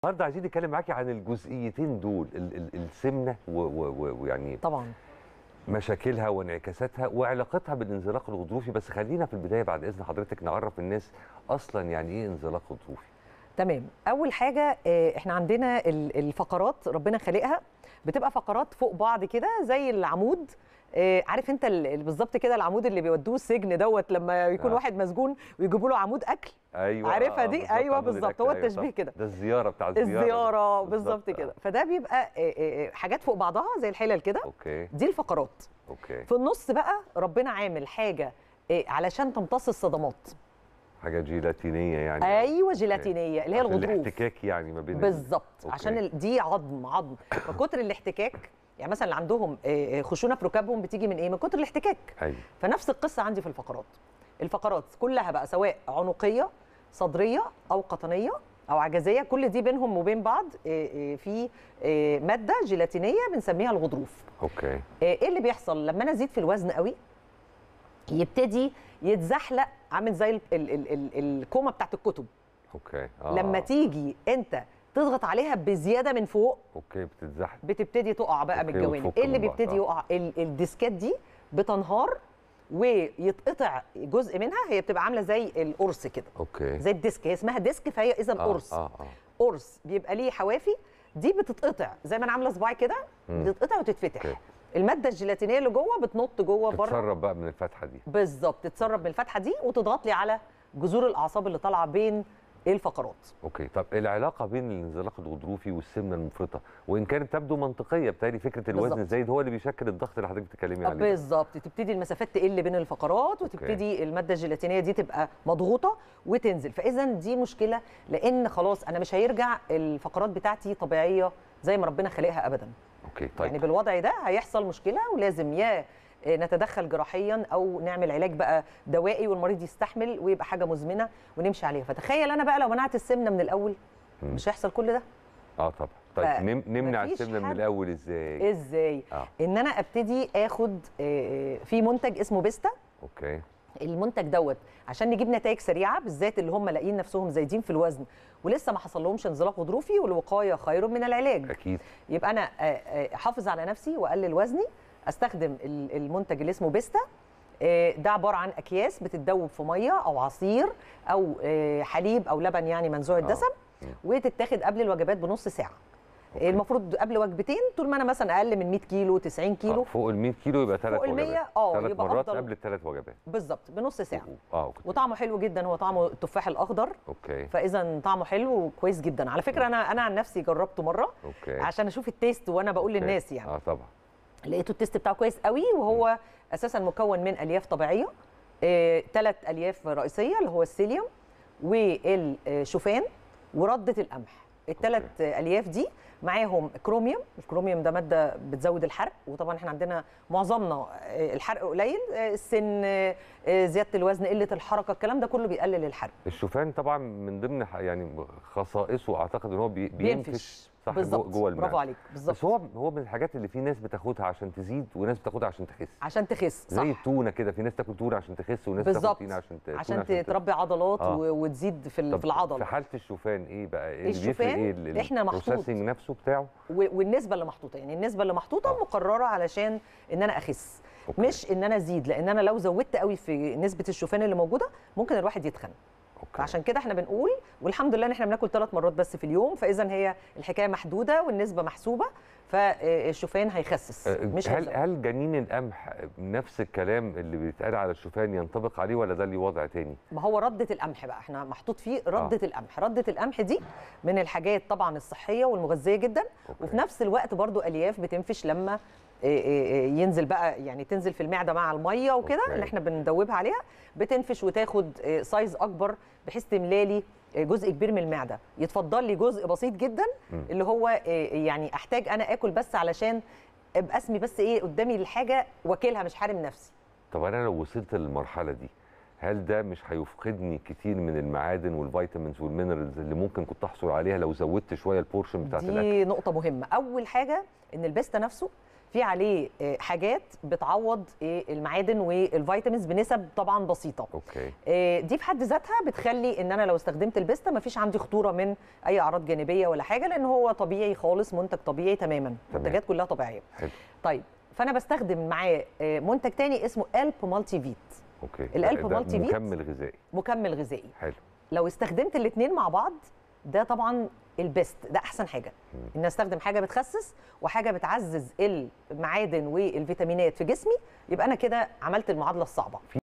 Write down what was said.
النهارده عايزين نتكلم معاكي عن الجزئيتين دول ال- ال- السمنه و- و- و- ويعني طبعا مشاكلها وانعكاساتها وعلاقتها بالانزلاق الغضروفي بس خلينا في البدايه بعد اذن حضرتك نعرف الناس اصلا يعني ايه انزلاق غضروفي تمام اول حاجه آه، احنا عندنا ال- الفقرات ربنا خالقها بتبقى فقرات فوق بعض كده زي العمود آه، عارف انت ال- ال- بالظبط كده العمود اللي بيودوه السجن دوت لما يكون آه. واحد مسجون ويجيبوا له عمود اكل ايوه عارفها آه، دي؟ بالظبط، أيوة عمود بالظبط، الأكل، هو أيوة التشبيه صح. كده. ده الزياره بتاع الزياره الزياره بالظبط، بالظبط آه. كده فده بيبقى آه، آه، آه، حاجات فوق بعضها زي الحلل كده اوكي دي الفقرات اوكي في النص بقى ربنا عامل حاجه آه، علشان تمتص الصدمات حاجه جيلاتينيه يعني ايوه جيلاتينيه اللي هي عشان الغضروف الاحتكاك يعني ما بين ال- بالظبط أوكي. عشان ال- دي عظم عظم فكتر الاحتكاك يعني مثلا اللي عندهم آه، آه، خشونه في ركابهم بتيجي من ايه من كتر الاحتكاك ايوه فنفس القصه عندي في الفقرات الفقرات كلها بقى سواء عنقيه صدريه او قطنيه او عجزيه كل دي بينهم وبين بعض آه، آه، في آه، ماده جيلاتينيه بنسميها الغضروف اوكي آه، ايه اللي بيحصل لما انا ازيد في الوزن قوي يبتدي يتزحلق عامل زي ال- ال- ال- ال- الكومه بتاعت الكتب اوكي لما تيجي انت تضغط عليها بزياده من فوق اوكي بتتزحلق بتبتدي تقع بقى من أوكي، الجوانب وتفك ايه اللي من بعض، بيبتدي آه. يقع ال- الديسكات دي بتنهار ويتقطع جزء منها هي بتبقى عامله زي القرص كده اوكي زي الديسك هي اسمها ديسك فهي اذا آه، قرص اه اه قرص بيبقى ليه حوافي دي بتتقطع زي ما انا عامله صباعي كده مم. بتتقطع وتتفتح أوكي. الماده الجيلاتينيه اللي جوه بتنط جوه بره تتسرب بقى من الفتحه دي بالظبط تتسرب من الفتحه دي وتضغط لي على جذور الاعصاب اللي طالعه بين الفقرات اوكي طب العلاقه بين الانزلاق الغضروفي والسمنه المفرطه وان كانت تبدو منطقيه بالتالي فكره الوزن بالظبط. الزايد هو اللي بيشكل الضغط اللي حضرتك بتتكلمي عليه ده. بالظبط تبتدي المسافات تقل بين الفقرات وتبتدي الماده الجيلاتينيه دي تبقى مضغوطه وتنزل فاذا دي مشكله لان خلاص انا مش هيرجع الفقرات بتاعتي طبيعيه زي ما ربنا خلقها ابدا اوكي يعني طيب بالوضع ده هيحصل مشكله ولازم يا نتدخل جراحيا او نعمل علاج بقى دوائي والمريض يستحمل ويبقى حاجه مزمنه ونمشي عليها فتخيل انا بقى لو منعت السمنه من الاول مم. مش هيحصل كل ده اه طبعا طيب ف- نم نمنع مفيش السمنه من حد- الاول ازاي ازاي اه ان انا ابتدي اخد آه، في منتج اسمه بيستا اوكي المنتج دوت عشان نجيب نتائج سريعه بالذات اللي هم لاقيين نفسهم زايدين في الوزن ولسه ما حصل لهمش انزلاق غضروفي والوقايه خير من العلاج اكيد يبقى انا آه، آه، احافظ على نفسي واقلل وزني استخدم ال- المنتج اللي اسمه بيستا آه، ده عباره عن اكياس بتتدوب في ميه او عصير او آه، حليب او لبن يعني منزوع الدسم مم. وتتاخد قبل الوجبات بنص ساعه أوكي. المفروض قبل وجبتين طول ما انا مثلا اقل من 100 كيلو 90 آه كيلو فوق ال 100 كيلو يبقى ثلاث فوق ال 100 وجبات اه ثلاث يبقى مرات أفضل. قبل الثلاث وجبات بالظبط بنص ساعه اه كنت وطعمه حلو جدا هو طعمه التفاح الاخضر اوكي فاذا طعمه حلو وكويس جدا على فكره انا انا عن نفسي جربته مره اوكي عشان اشوف التيست وانا بقول أوكي. للناس يعني اه طبعا لقيته التيست بتاعه كويس قوي وهو اساسا مكون من الياف طبيعيه ثلاث الياف رئيسيه اللي هو السيليوم والشوفان ورده القمح الثلاث الياف دي معاهم كروميوم الكروميوم ده ماده بتزود الحرق وطبعا احنا عندنا معظمنا آه، الحرق قليل آه، السن آه، آه، زياده الوزن قله الحركه الكلام ده كله بيقلل الحرق الشوفان طبعا من ضمن ح- يعني خصائصه اعتقد ان هو بي- بينفش بينفش صح جوه بالظبط جوه المعده برافو عليك بالظبط بس هو هو من الحاجات اللي في ناس بتاخدها عشان تزيد وناس بتاخدها عشان تخس عشان تخس صح زي التونه كده في ناس تاكل تونه عشان تخس وناس تاخد بالظبط تونه عشان ت- تونة عشان تخس. تربي عضلات آه. و- وتزيد في ال- طب في العضله في حاله الشوفان ايه بقى ايه اللي بيفرق الشوفان ايه ال- إحنا محطوط. البروسيسنج نفسه بتاعه و- والنسبه اللي محطوطه يعني النسبه اللي محطوطه آه. مقرره علشان ان انا اخس أوكي. مش ان انا ازيد لان انا لو زودت قوي في نسبه الشوفان اللي موجوده ممكن الواحد يتخن اوكي فعشان كده احنا بنقول والحمد لله ان احنا بناكل ثلاث مرات بس في اليوم فاذا هي الحكايه محدوده والنسبه محسوبه فالشوفان هيخسس آه، مش هل هيزود. هل جنين القمح نفس الكلام اللي بيتقال على الشوفان ينطبق عليه ولا ده ليه وضع تاني؟ ما هو ردة القمح بقى احنا محطوط فيه ردة آه. القمح ردة القمح دي من الحاجات طبعا الصحية والمغذية جدا أوكي. وفي نفس الوقت برضو ألياف بتنفش لما إيه إيه إيه ينزل بقى يعني تنزل في المعدة مع المية وكده أوكي. اللي احنا بندوبها عليها بتنفش وتاخد إيه، سايز أكبر بحيث تملالي إيه، جزء كبير من المعدة يتفضل لي جزء بسيط جدا مم. اللي هو إيه، يعني أحتاج أنا آكل بس علشان ابقى اسمي بس ايه قدامي الحاجة واكلها مش حارم نفسي طب انا لو وصلت للمرحله دي هل ده مش هيفقدني كتير من المعادن والفيتامينز والمينرالز اللي ممكن كنت احصل عليها لو زودت شويه البورشن بتاعت الاكل دي نقطة مهمة، أول حاجة إن البيستا نفسه في عليه آه، حاجات بتعوض آه، المعادن والفيتامينز بنسب طبعا بسيطه اوكي آه، دي في حد ذاتها بتخلي ان انا لو استخدمت البيستا مفيش عندي خطوره من اي اعراض جانبيه ولا حاجه لان هو طبيعي خالص منتج طبيعي تماما المنتجات كلها طبيعيه حلو طيب فانا بستخدم معاه آه، منتج تاني اسمه الب مالتي فيت اوكي القلب ده مالتي فيت؟ مكمل غذائي مكمل غذائي حلو لو استخدمت الاثنين مع بعض ده طبعا البيست ده احسن حاجه ان استخدم حاجه بتخسس وحاجه بتعزز المعادن والفيتامينات في جسمي يبقى انا كده عملت المعادله الصعبه